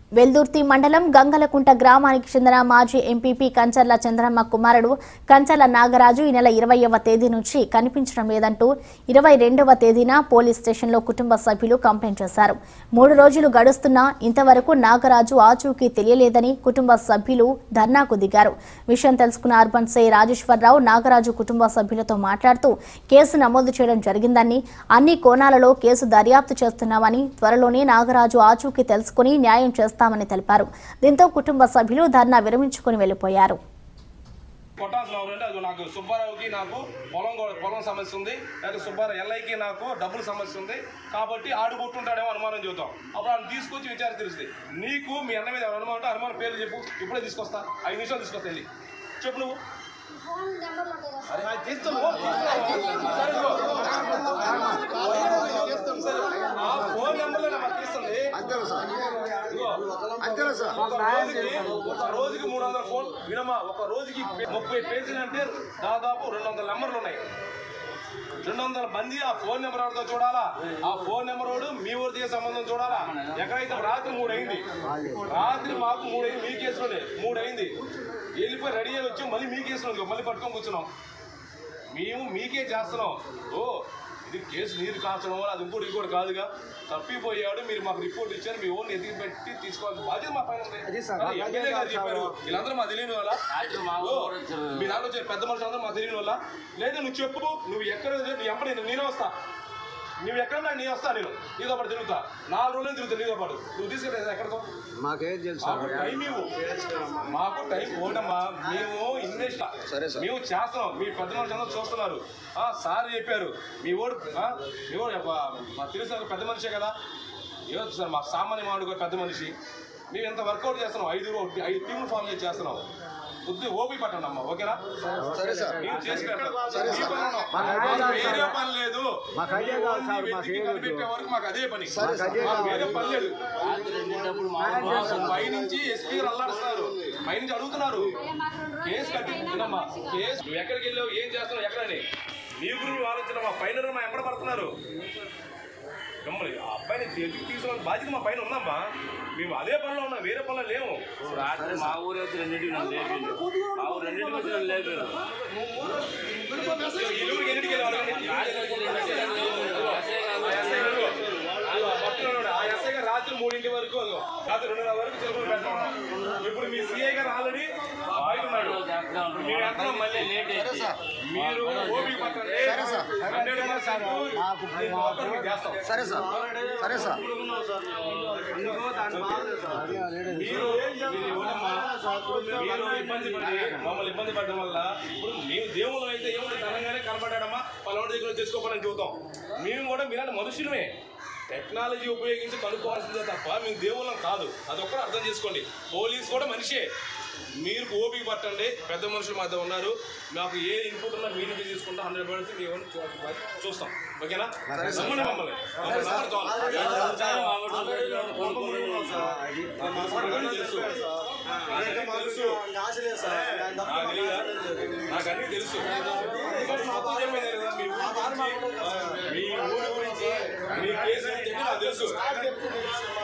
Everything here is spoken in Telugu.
వెల్దుర్తి మండలం గంగలకుంట గ్రామానికి చెందిన మాజీ ఎంపీపీ కంచర్ల చంద్రమ్మ కుమారుడు కంచర్ల నాగరాజు ఈ నెల ఇరవైవ తేదీ నుంచి కనిపించడం లేదంటూ ఇరవై రెండవ తేదీన పోలీస్ స్టేషన్లో కుటుంబ సభ్యులు కంప్లైంట్ చేశారు మూడు రోజులు గడుస్తున్నా ఇంతవరకు నాగరాజు ఆచూకీ తెలియలేదని కుటుంబ సభ్యులు ధర్నాకు దిగారు విషయం తెలుసుకున్న అర్బన్ సై రాజేశ్వరరావు నాగరాజు కుటుంబ సభ్యులతో మాట్లాడుతూ కేసు నమోదు చేయడం జరిగిందని అన్ని కోణాలలో కేసు దర్యాప్తు చేస్తున్నామని త్వరలోనే నాగరాజు ఆచూకీ తెలుసుకుని న్యాయం చేస్తామని తెలిపారు దీంతో కుటుంబ సభ్యులు ధర్నా విరమించుకుని వెళ్లిపోయారు కొట్టాల్సిన అవసరం అంటే అది నాకు సుబ్బారావుకి నాకు పొలం కూడా- పొలం సమస్య ఉంది లేదా సుబ్బారావు ఎల్ఐకి నాకు డబ్బుల సమస్య ఉంది కాబట్టి ఆడు కొట్టుంటాడేమో అనుమానం చెబుతాం అప్పుడు ఆయన తీసుకొచ్చి విచారణ తెలుస్తుంది నీకు మీ అన్న మీద ఎవరు అనుమానం ఉంటే అనుమానం పేరు చెప్పు ఇప్పుడే తీసుకొస్తా ఐదు నిమిషాలు తీసుకొస్తా వెళ్ళి చెప్పు నువ్వు ఫోన్ నెంబర్లు ఉంటాయి కదా అరే, అది తీస్తున్నావు. సరే, ఇదిగో. ఆ ఫోన్ నెంబర్లో నాకు తీస్తుంది అంతేనా సార్ ఇదిగో. అంతేనా సార్ ఒక రోజుకి ఒక రోజుకి మూడు వందల ఫోన్ వినమా ఒక రోజుకి ముప్పై పేజీలు అంటే దాదాపు రెండు వందల నెంబర్లు ఉన్నాయి రెండు వందల మంది ఆ ఫోన్ నెంబర్ ఎవరితో చూడాలా ఆ ఫోన్ నెంబర్ వాడు మీ ఊరితో సంబంధం చూడాలా ఎక్కడైతే రాత్రి మూడు అయింది రాత్రి మాకు మూడు అయింది మీ కేసులోనే మూడు అయింది వెళ్ళిపోయి రెడీ అయ్యి వచ్చి మళ్ళీ మీ కేసులో ఉంది. మళ్ళీ పట్టుకొని కూర్చున్నాం మేము మీకే చేస్తున్నాం ఓ ఇది కేసు నీరు కాల్చడం వల్ల అది ఇంకోటి ఇంకోటి కాదుగా తప్పిపోయాడు మీరు మాకు రిపోర్ట్ ఇచ్చారు మీ ఓన్ ఎదిగి పెట్టి తీసుకోవాల్సిన బాధ్యత మా పైన ఉంది అరే, ఎమ్మెల్యే గారు చెప్పారు వీళ్ళందరూ మా తెలియని వాళ్ళ ఓ, మీ దాంట్లో వచ్చే పెద్ద మనుషులు అందరూ మా తెలియని వాళ్ళ లేదా నువ్వు చెప్పు నువ్వు ఎక్కడ నీ ఎంపడి నేనే వస్తా నువ్వు ఎక్కడ ఉన్నా నేను వస్తా నేను నీతో పాటు తిరుగుతా నాలుగు రోజులు తిరుగుతా నీతో పాటు నువ్వు తీసుకెళ్ళి ఎక్కడికో మాకేం తెలుసు మాకు టైం ఇవ్వు మాకు టైం ఓటమ్మా మేము ఇన్వెస్ట్ మేము చేస్తున్నాం మీ పెద్ద మనుషులు అందరూ చూస్తున్నారు ఆ, సార్ చెప్పారు మీ ఓడు ఆ, మీ ఓడు ఒక- మాకు తెలిసిన ఒక పెద్ద మనిషే కదా ఏమో సార్ మా సామాన్య మాడు పెద్ద మనిషి మేము ఎంత వర్కౌట్ చేస్తున్నాం ఐదు ఐదు టీములు ఫామ్ చేసి చేస్తున్నాం కొద్ది ఓపి పట్టండి అమ్మా ఓకేనా సరే సార్ మేము చేసి పెడతాం. సరే మీ సార్. పని ఉన్నాం. మాకు ఐడియా మాకు కావాలి వేరే సార్. పని లేదు మాకు ఐడియా కావాలి సార్. ఓన్లీ మాకు వెతికి ఏం కనిపెట్టే వద్దు. వరకు మాకు అదే పని సరే సార్. మాకు వేరే పని లేదు పైనుంచి ఎస్పీ గారు అల్లాడుతున్నారు పైనుంచి అడుగుతున్నారు అయ్యా మాకు రెండు రోజులు కేసు కట్టి వినమ్మా కేసు నువ్వు ఎక్కడికి వెళ్ళావు ఏం చేస్తున్నావు ఎక్కడని నీ గురించి ఆలోచన మా పైన మా ఎంబడ పడుతున్నారు మిమ్మల్ని ఆ అబ్బాయిని ఎదుగు తీసుకోవాలని బాధ్యత మా పైన ఉందమ్మా మేము అదే పనిలో ఉన్నాం వేరే పనిలో లేవు రాత్రి మా ఊరు వచ్చి రెండింటికి నన్ను లేపిండు మా ఊరు రెండింటికి వచ్చి నన్ను లేపారు ఈ ఊరికి ఎన్నింటికి వెళ్ళాలి? ఆ ఎస్ఐ గారు, ఆ మొత్తం ఉన్నాడు. ఆ ఎస్ఐ గారు రాత్రి మూడింటి వరకు అదిగో, రాత్రి రెండున్నర వరకు చెరుకులు పెట్టాం ఇప్పుడు మీ సిఐ గారు ఆల్రెడీ బయట ఉన్నాడు మీరు ఎంత మళ్ళీ లేట్ అయితే మీరు ఓపిక పట్టండి సరే సార్. హండ్రెడ్ పర్సెంట్ నేను ఆఫర్ మీకు చేస్తాం సరే సార్ సరే సార్ మీరు మీరు ఇవ్వడమ్మా. మీరు ఇబ్బంది పడి మమ్మల్ని ఇబ్బంది పడడం వల్ల ఇప్పుడు మేము దేవుళ్ళు అయితే ఏముంది ధనంగానే కనబడ్డాడమ్మా పలాంటి దగ్గర చేసుకోవాలని చూద్దాం మేము కూడా మీలాంటి మనుషులమే టెక్నాలజీ ఉపయోగించి కనుక్కోవాల్సిందే తప్ప మేము దేవుళ్ళం కాదు అదొక్కటి అర్థం చేసుకోండి పోలీస్ కూడా మనిషే మీరు ఓపిక పట్టండి పెద్ద మనుషులు మధ్య ఉన్నారు మాకు ఏ ఇన్పుట్ ఉన్నా మీ నుంచి తీసుకుంటాం హండ్రెడ్ పర్సెంట్ మేము చూ- చూస్తాం ఓకేనా నమ్మండి మమ్మల్ని మమ్మల్ని నమ్మడం చాలు. నాకు తెలుసు. నాకు తెలుసు. నాకు తెలీదా? నాకు అన్నీ తెలుసు మొత్తం చెప్పేది కదా, మీ ఊరి గురించి, మీ ఊరి గురించి మీ కేసు గురించి నాకు తెలుసు